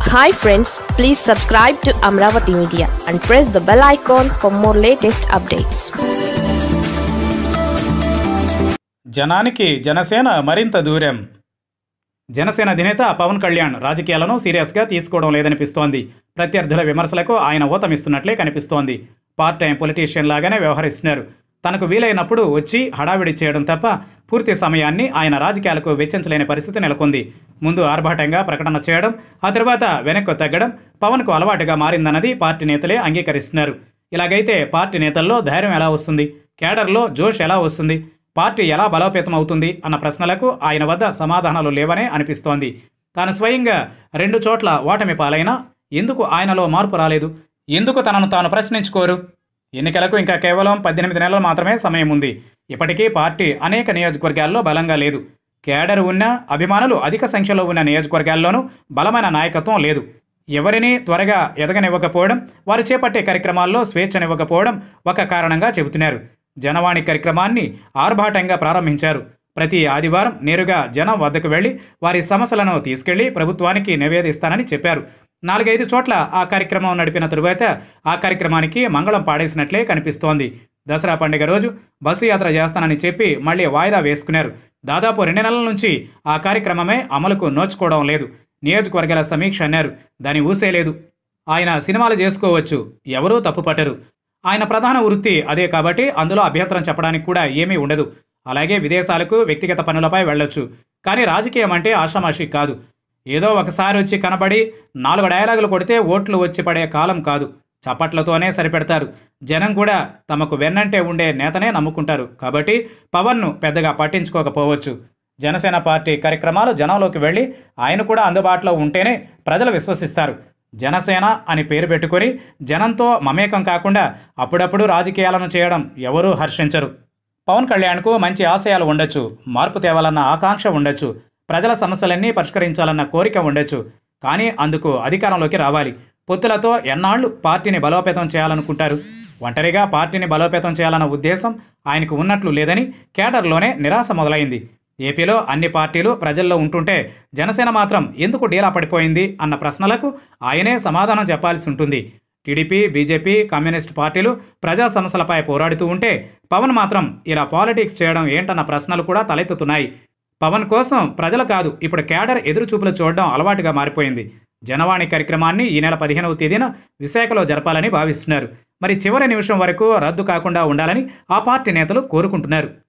hi friends please subscribe to Amaravati media and press the bell icon for more latest updates జనానికి జనసేన మరింత దూరం జనసేన అధినేత పవన్ కళ్యాణ్ రాజకీయాలను సీరియస్గా తీసుకోవడం లేదనిపిస్తోంది ప్రత్యర్థుల విమర్శలకు ఆయన ఊతమిస్తున్నట్లే కనిపిస్తోంది పార్ట్ టైం పొలిటీషియన్ లాగానే వ్యవహరిస్తున్నారు తనకు వీలైనప్పుడు వచ్చి హడావిడి చేయడం తప్ప పూర్తి సమయాన్ని ఆయన రాజకీయాలకు వెచ్చించలేని పరిస్థితి నెలకొంది ముందు ఆర్భాటంగా ప్రకటన చేయడం ఆ తర్వాత వెనక్కు తగ్గడం పవన్కు అలవాటుగా మారిందన్నది పార్టీ నేతలే అంగీకరిస్తున్నారు ఇలాగైతే పార్టీ నేతల్లో ధైర్యం ఎలా వస్తుంది కేడర్లో జోష్ ఎలా వస్తుంది పార్టీ ఎలా బలోపేతం అవుతుంది అన్న ప్రశ్నలకు ఆయన వద్ద సమాధానాలు లేవనే అనిపిస్తోంది తాను స్వయంగా రెండు చోట్ల ఓటమి పాలైనా ఎందుకు ఆయనలో మార్పు రాలేదు ఎందుకు తనను తాను ప్రశ్నించుకోరు ఎన్నికలకు ఇంకా కేవలం పద్దెనిమిది నెలలు మాత్రమే సమయం ఉంది ఇప్పటికీ పార్టీ అనేక నియోజకవర్గాల్లో బలంగా లేదు కేడర్ ఉన్న అభిమానులు అధిక సంఖ్యలో ఉన్న నియోజకవర్గాల్లోనూ బలమైన నాయకత్వం లేదు ఎవరిని త్వరగా ఎదగనివ్వకపోవడం వారు చేపట్టే కార్యక్రమాల్లో స్వేచ్ఛనివ్వకపోవడం ఒక కారణంగా చెబుతున్నారు జనవాణి కార్యక్రమాన్ని ఆర్భాటంగా ప్రారంభించారు ప్రతి ఆదివారం నేరుగా జనం వద్దకు వెళ్లి వారి సమస్యలను తీసుకెళ్లి ప్రభుత్వానికి నివేదిస్తానని చెప్పారు నాలుగైదు చోట్ల ఆ కార్యక్రమం నడిపిన తరువాత ఆ కార్యక్రమానికి మంగళం పాడేసినట్లే కనిపిస్తోంది దసరా పండుగ రోజు బస్సు యాత్ర చేస్తానని చెప్పి మళ్ళీ వాయిదా వేసుకున్నారు దాదాపు రెండు నెలల నుంచి ఆ కార్యక్రమమే అమలుకు నోచుకోవడం లేదు నియోజకవర్గాల సమీక్ష అన్నారు దాని ఊసే లేదు ఆయన సినిమాలు చేసుకోవచ్చు ఎవరూ తప్పుపట్టరు ఆయన ప్రధాన వృత్తి అదే కాబట్టి అందులో అభ్యంతరం చెప్పడానికి కూడా ఏమీ ఉండదు అలాగే విదేశాలకు వ్యక్తిగత పనులపై వెళ్ళొచ్చు కానీ రాజకీయం అంటే ఆషామాషి కాదు ఏదో ఒకసారి వచ్చి కనబడి నాలుగు డైలాగులు కొడితే ఓట్లు వచ్చి పడే కాలం కాదు చప్పట్లతోనే సరిపెడతారు జనం కూడా తమకు వెన్నంటే ఉండే నేతనే నమ్ముకుంటారు కాబట్టి పవన్ను పెద్దగా పట్టించుకోకపోవచ్చు జనసేన పార్టీ కార్యక్రమాలు జనంలోకి వెళ్ళి ఆయన కూడా అందుబాటులో ఉంటేనే ప్రజలు విశ్వసిస్తారు జనసేన అని పేరు పెట్టుకొని జనంతో మమేకం కాకుండా అప్పుడప్పుడు రాజకీయాలను చేయడం ఎవరూ హర్షించరు పవన్ కళ్యాణ్కు మంచి ఆశయాలు ఉండొచ్చు మార్పు తేవాలన్న ఆకాంక్ష ఉండొచ్చు ప్రజల సమస్యలన్నీ పరిష్కరించాలన్న కోరిక ఉండొచ్చు కానీ అందుకు అధికారంలోకి రావాలి పొత్తులతో ఎన్నాళ్లు పార్టీని బలోపేతం చేయాలనుకుంటారు ఒంటరిగా పార్టీని బలోపేతం చేయాలన్న ఉద్దేశం ఆయనకు ఉన్నట్లు లేదని కేడర్లోనే నిరాశ మొదలైంది ఏపీలో అన్ని పార్టీలు ప్రజల్లో ఉంటుంటే జనసేన మాత్రం ఎందుకు డీలా పడిపోయింది అన్న ప్రశ్నలకు ఆయనే సమాధానం చెప్పాల్సి ఉంటుంది టీడీపీ బీజేపీ కమ్యూనిస్ట్ పార్టీలు ప్రజా సమస్యలపై పోరాడుతూ ఉంటే పవన్ మాత్రం ఇలా పాలిటిక్స్ చేయడం ఏంటన్న ప్రశ్నలు కూడా తలెత్తుతున్నాయి పవన్ కోసం ప్రజలు కాదు ఇప్పుడు కేడర్ ఎదురు చూపులు చూడడం అలవాటుగా మారిపోయింది జనవాణి కార్యక్రమాన్ని ఈ నెల పదిహేనవ తేదీన విశాఖలో జరపాలని భావిస్తున్నారు మరి చివరి నిమిషం వరకు రద్దు కాకుండా ఉండాలని ఆ పార్టీ నేతలు కోరుకుంటున్నారు